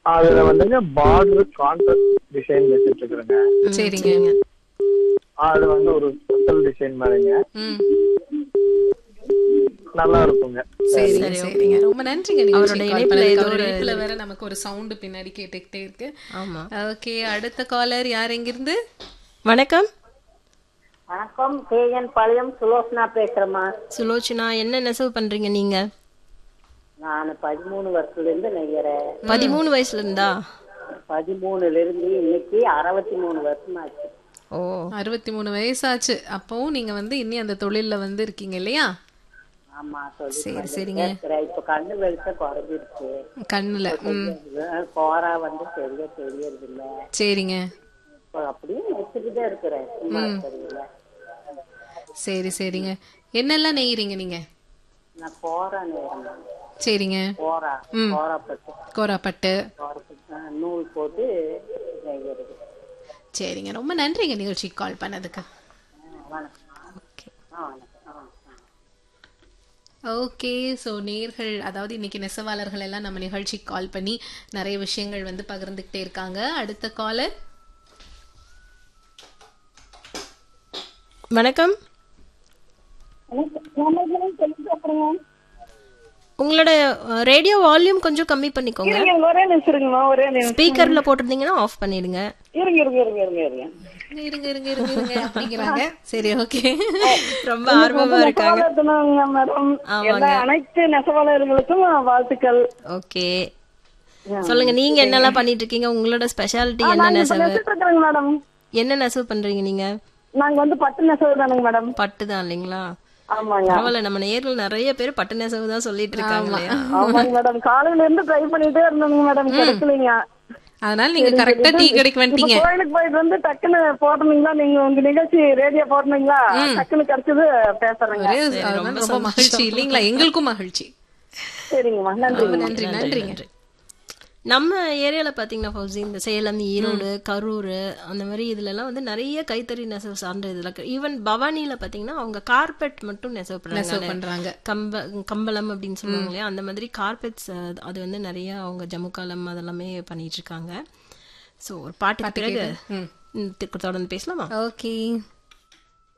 அதுல வந்துங்க border contrast design வச்சுட்டு இருக்கிறேங்க சரிங்க அது வந்து ஒரு ஸ்பெஷல் டிசைன் மாதிரிங்க ம் நல்லா இருக்குங்க சரிங்க சரிங்க ரொம்ப நன்றிங்க நீங்க அவரோட call இணைப்புல பண்ணதுக்கு. ஏதோ அவரோட ஒரு இணைப்புல வேற நமக்கு ஒரு சவுண்ட் பின்னாடி கேட்டுக்கிட்டே இருக்கு ஆமா ஓகே அடுத்த காலர் யார் எங்கிருந்து வணக்கம் வணக்கம் கேஎன் பாளையம் சுலோசனா பேசுறேம்மா சுலோச்சனா என்ன நெசவு பண்றீங்க நீங்க நான் பதிமூணு வருஷத்துல இருந்து நெய்யறேன் பதிமூணு வயசுல இருந்தா பதிமூணுல இருந்து இன்னைக்கு அறுபத்தி மூணு வருஷம் ஆச்சு ஓ அறுபத்தி மூணு வயசாச்சு அப்பவும் நீங்க வந்து இன்னி அந்த தொழில்ல வந்து இருக்கீங்க இல்லையா ஆமா சொல்லி சரி சரிங்க இருக்கிறேன். இப்ப கண்ணு வெளிச்சம் குறைஞ்சிருச்சு கண்ணுல ம் கோரா வந்து சரியா தெரியறது இல்ல சரிங்க இப்ப அப்படியே வச்சுக்கிட்டே இருக்கிறேன் சும்மா தெரியல சரி சரிங்க என்னெல்லாம் நெய்யறீங்க நீங்க நான் கோரா நேரம் சரிங்க கோரா கோரா பட்டு கோராப்பட்டு கோரா பட்டு ஆ, நூல் போட்டு நெய்யறது சரிங்க ரொம்ப நன்றிங்க நிகழ்ச்சிக்கு கால் பண்ணதுக்கு வணக்கம் ஓகே ஆ வணக்கம் ஆ ஆ ஓகே ஸோ நேர்கள் அதாவது இன்னைக்கு நெசவாளர்கள் எல்லாம் நம்ம நிகழ்ச்சிக்கு கால் பண்ணி நிறைய விஷயங்கள் வந்து பகிர்ந்துக்கிட்டே இருக்காங்க அடுத்த காலர் வணக்கம் உங்களோட ரேடியோ வால்யூம் கொஞ்சம் கம்மி பண்ணிக்கோங்க ஒரே நிமிஷம் இருங்கம்மா ஒரே நிமிஷம் ஸ்பீக்கர்ல போட்டிருந்தீங்கன்னா ஆஃப் பண்ணிடுங்க இருங்க இருங்க இருங்க இருங்க இருங்க இருங்க இருங்க இருங்க இருங்க அப்படிங்கிறாங்க சரி ஓகே ரொம்ப ஆர்வமா இருக்காங்க நெசவாளர்களுங்க மேடம் எல்லா அனைத்து நெசவாளர்களுக்கும் வாழ்த்துக்கள் ஓகே சொல்லுங்க நீங்க என்னெல்லாம் பண்ணிட்டு இருக்கீங்க உங்களோட ஸ்பெஷாலிட்டி என்ன நெசவு நெசிட்டு இருக்கிறேங்க மேடம் என்ன நெசவு பண்றீங்க நீங்க நாங்க வந்து பட்டு நெசவு தானுங்க மேடம் பட்டு தான் இல்லைங்களா ஆமாங்க பரவாயில்ல நம்ம நேரில் நிறைய பேர் பட்டு நெசவு தான் சொல்லிட்டு இருக்காங்க இல்லையா ஆமாங்க மேடம் காலையில இருந்து ட்ரை பண்ணிட்டே இருந்தோங்க மேடம் கிடைக்கலீங்க அதனால நீங்க கரெக்டா டீ கடைக்கு வந்துட்டீங்க இப்ப கோயிலுக்கு போயிட்டு வந்து டக்குன்னு போட்டீங்களா நீங்க உங்க நிகழ்ச்சி ரேடியோ போட்டீங்களா டக்குன்னு கிடைச்சது பேசுறேங்க ஒரே அதனால ரொம்ப மகிழ்ச்சி இல்லைங்களா எங்களுக்கும் மகிழ்ச்சி சரிங்கம்மா நன்றி ரொம்ப நன்றி நன்றிங்க நம்ம ஏரியால பாத்தீங்கன்னா ஃபௌசி இந்த சேலம் ஈரோடு கரூர் அந்த மாதிரி இதுல எல்லாம் வந்து நிறைய கைத்தறி நெசவு சார்ந்த இதுல ஈவன் பவானில பாத்தீங்கன்னா அவங்க கார்பெட் மட்டும் நெசவு நெசவு பண்றாங்க பண்றாங்க கம்ப கம்பளம் அப்படின்னு சொல்லுவாங்க இல்லையா அந்த மாதிரி கார்பெட்ஸ் அது வந்து நிறைய அவங்க ஜம்மு காலம் அதெல்லாமே பண்ணிட்டு இருக்காங்க ஸோ ஒரு பாட்டுக்கு பிறகு ம், தொடர்ந்து பேசலாமா ஓகே